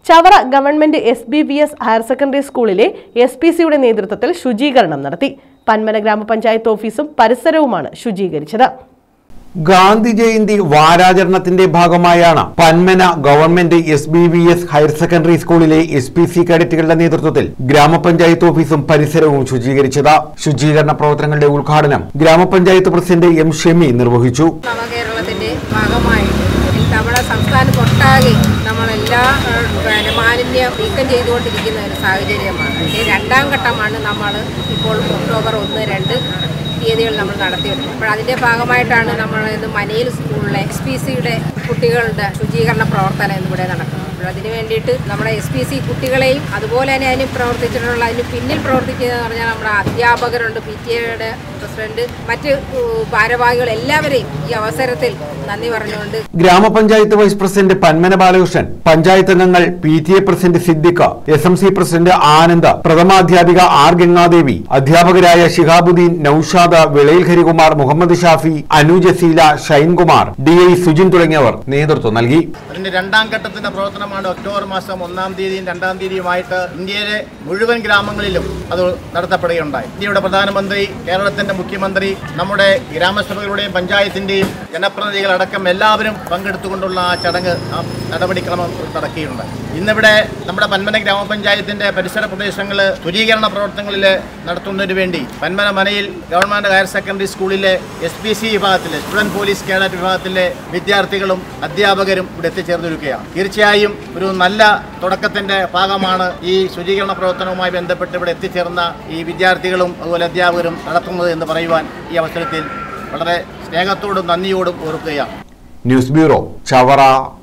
Chavara government S B V S higher secondary സ്കൂളിലെ S P സിയുടെ നേതൃത്വത്തിൽ ശുചീകരണം നടത്തി പന്മന ഗ്രാമപഞ്ചായത്ത് ഓഫീസും പരിസരവുമാണ് ശുചീകരിച്ചത് ഗാന്ധി ജയന്തി വാരാചരണത്തിന്റെ ഭാഗമായാണ് Panmana government S B V S higher secondary സ്കൂളിലെ എസ് പി സി കേഡറ്റുകളുടെ നേതൃത്വത്തിൽ ഗ്രാമപഞ്ചായത്ത് ഓഫീസും പരിസരവും ശുചീകരിച്ചത് ശുചീകരണ പ്രവർത്തനങ്ങളുടെ ഉദ്ഘാടനം ഗ്രാമപഞ്ചായത്ത് പ്രസിഡന്റ് എം ഷെമി നിർവഹിച്ചു നവകേരളത്തിന്റെ ഭാഗമായിട്ട് നമ്മുടെ സംസ്ഥാനത്തൊട്ടാകെ നമ്മളെല്ലാ ഏഹ്, പിന്നെ മാലിന്യം നീക്കം ചെയ്തുകൊണ്ടിരിക്കുന്ന ഒരു സാഹചര്യമാണ് അതിന്റെ രണ്ടാം ഘട്ടമാണ് നമ്മൾ ഇപ്പോൾ ഒക്ടോബർ ഒന്ന് രണ്ട് തീയതികൾ നമ്മൾ നടത്തിയത് അപ്പോൾ അതിന്റെ ഭാഗമായിട്ടാണ് നമ്മൾ ഇന്ന് മനയിൽ സ്കൂളിലെ എസ് പി സിയുടെ കുട്ടികളുടെ ശുചീകരണ പ്രവർത്തനം ഇന്നിവിടെ നടക്കുന്നത് അപ്പോൾ അതിന് വേണ്ടിയിട്ട് നമ്മുടെ എസ് പി സി കുട്ടികളെയും അതുപോലെ തന്നെ അതിന് പ്രവർത്തിച്ചിട്ടുള്ള അതിന് പിന്നിൽ പ്രവർത്തിക്കുന്നതെന്ന് പറഞ്ഞാൽ നമ്മുടെ അധ്യാപകരുണ്ട് പി ടി എയുടെ പ്രസിഡന്റ് മറ്റ് ഏഹ്, ഭാരവാഹികൾ എല്ലാവരെയും ഈ അവസരത്തിൽ നന്ദി പറഞ്ഞുകൊണ്ട് ഗ്രാമപഞ്ചായത്ത് വൈസ് പ്രസിഡന്റ് പന്മന ബാലകൃഷ്ണൻ പഞ്ചായത്ത് അംഗങ്ങൾ P T A president Siddiqa S M C president Anand പ്രഥമാധ്യാപിക ആർ ഗംഗാദേവി അധ്യാപകരായ ഷിഹാബുദ്ദീൻ നൌഷാദ് വിളയിൽ ഹരികുമാർ മുഹമ്മദ് ഷാഫി അനു ജസീല ഷൈൻകുമാർ ഡി ഐ സുജിൻ തുടങ്ങിയവർ നേതൃത്വം നൽകി അതിന്റെ രണ്ടാം ഘട്ടത്തിന്റെ പ്രവർത്തനമാണ് ഒക്ടോബർ മാസം ഒന്നാം തീയതിയും രണ്ടാം തീയതിയുമായിട്ട് ഇന്ത്യയിലെ മുഴുവൻ ഗ്രാമങ്ങളിലും അത് നടത്തപ്പെടുകയുണ്ടായി ഇന്ത്യയുടെ പ്രധാനമന്ത്രി കേരളത്തിന്റെ മുഖ്യമന്ത്രി നമ്മുടെ ഗ്രാമസഭകളുടെയും പഞ്ചായത്തിന്റെയും ജനപ്രതിനിധികളടക്കം എല്ലാവരും പങ്കെടുത്തുകൊണ്ടുള്ള ആ ചടങ്ങ് ആ നടപടിക്രമം നടക്കുകയുണ്ടായി ഇന്നിവിടെ നമ്മുടെ പന്മന ഗ്രാമപഞ്ചായത്തിന്റെ പരിസര പ്രദേശങ്ങൾ ശുചീകരണ പ്രവർത്തനങ്ങളിൽ നടത്തുന്നതിന് വേണ്ടി പന്മന മനയിൽ ഗവൺമെന്റ് ഹയർ സെക്കൻഡറി സ്കൂളിലെ എസ് പി സി വിഭാഗത്തിലെ സ്റ്റുഡന്റ് പോലീസ് കേഡറ്റ് വിഭാഗത്തിലെ വിദ്യാർത്ഥികളും അധ്യാപകരും ഇവിടെ എത്തിച്ചേർന്നിരിക്കുകയാണ് തീർച്ചയായും ഒരു നല്ല തുടക്കത്തിന്റെ ഭാഗമാണ് ഈ ശുചീകരണ പ്രവർത്തനവുമായി ബന്ധപ്പെട്ട് ഇവിടെ എത്തിച്ചേർന്ന ഈ വിദ്യാർത്ഥികളും അതുപോലെ അധ്യാപകരും നടത്തുന്നത് എന്ന് പറയുവാൻ ഈ അവസരത്തിൽ വളരെ സ്നേഹത്തോടും നന്ദിയോടും ഓർക്കുകയാണ് ന്യൂസ് ബ്യൂറോ ചവറ